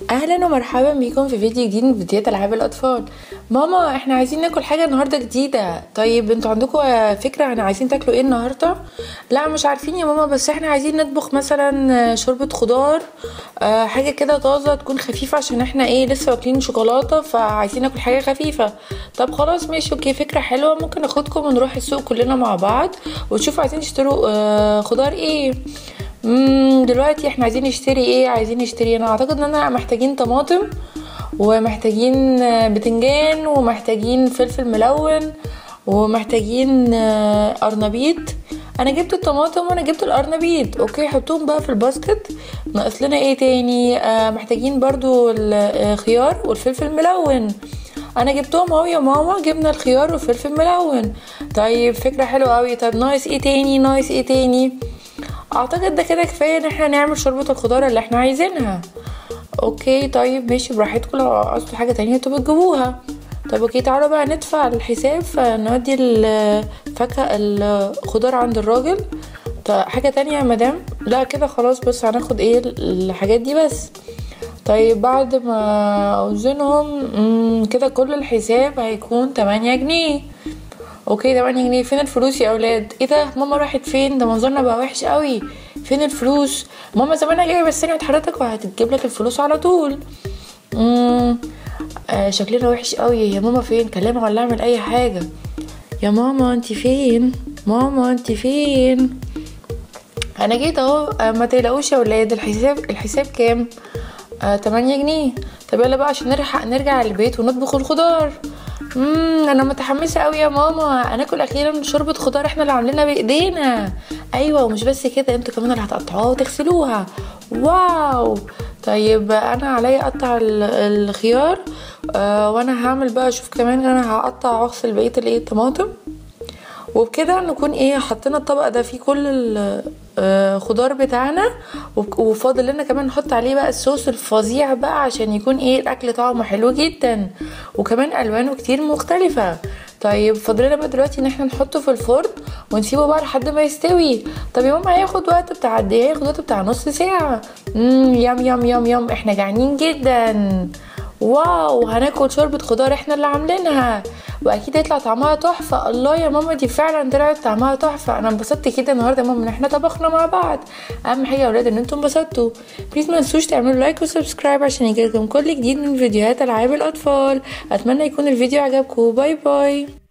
اهلا ومرحبا بيكم في فيديو جديد من فيديوهات العاب الاطفال ماما احنا عايزين ناكل حاجه النهارده جديده طيب انتوا عندكم فكره عن عايزين تاكلوا ايه النهارده لا مش عارفين يا ماما بس احنا عايزين نطبخ مثلا شوربه خضار آه، حاجه كده طازه تكون خفيفه عشان احنا ايه لسه واكلين شوكولاته فعايزين ناكل حاجه خفيفه طب خلاص ماشي اوكي فكره حلوه ممكن ناخدكم ونروح السوق كلنا مع بعض وتشوفوا عايزين تشتروا آه، خضار ايه مم دلوقتي احنا عايزين نشتري ايه عايزين نشتري انا اعتقد اننا محتاجين طماطم ومحتاجين آه، بتنجان ومحتاجين فلفل ملون ومحتاجين آه، قرنبيط انا جبت الطماطم وانا جبت القرنبيط اوكي حطوهم بقى في الباسكت ناقص لنا ايه تاني آه محتاجين برضو الخيار والفلفل الملون انا جبتهم اهو يا ماما جبنا الخيار والفلفل الملون طيب فكره حلوه قوي طب ناقص ايه تاني ناقص ايه تاني اعتقد ده كده كفايه ان احنا نعمل شوربه الخضار اللي احنا عايزينها اوكي طيب ماشي براحتكم لو عاوزتوا حاجه تانية تبقوا تجيبوها طب اوكي تعالوا بقى ندفع الحساب فنودي الفاكهه الخضار عند الراجل طيب حاجه تانية يا مدام لا كده خلاص بس هناخد ايه الحاجات دي بس طيب بعد ما اوزنهم كده كل الحساب هيكون تمانية جنيه اوكي تمانية جنيه فين الفلوس يا اولاد ايه ده ماما راحت فين ده منظرنا بقى وحش قوي فين الفلوس ماما زمانها جايه بس ثانيه حضرتك وهتجيب لك الفلوس على طول امم آه شكلنا وحش قوي يا ماما فين كلمها ولا اعمل اي حاجه يا ماما انت فين ماما انت فين انا جيت اهو آه ما تقلقوش يا ولاد الحساب الحساب كام آه 8 جنيه طب يلا بقى عشان نلحق نرجع البيت ونطبخ الخضار امم انا متحمسه قوي يا ماما هناكل اخيرا شوربه خضار احنا اللي عاملينها بايدينا ايوه ومش بس كده انتوا كمان اللي هتقطعوها وتغسلوها واو طيب انا عليا اقطع الخيار آه وانا هعمل بقى اشوف كمان انا هقطع واغسل بقيه الايه الطماطم وبكده نكون ايه حطينا الطبق ده فيه كل الخضار بتاعنا وفاضل لنا كمان نحط عليه بقى الصوص الفظيع بقى عشان يكون ايه الاكل طعمه حلو جدا وكمان الوانه كتير مختلفه طيب فاضلنا بقى دلوقتي ان احنا نحطه في الفرن ونسيبه بقى لحد ما يستوي طب يا ماما هياخد وقت بتاع قد ايه هياخد وقت بتاع نص ساعه امم يام يام يام يام احنا جعانين جدا واو هناكل شوربة خضار احنا اللي عاملينها واكيد هيطلع طعمها تحفة الله يا ماما دي فعلا طلعت طعمها تحفة انا انبسطت كده النهاردة يا ماما ان احنا طبخنا مع بعض اهم حاجة يا ولاد ان انتم انبسطتوا بليز ما تنسوش تعملوا لايك وسبسكرايب عشان يجيلكم كل جديد من فيديوهات العاب الاطفال اتمنى يكون الفيديو عجبكم باي باي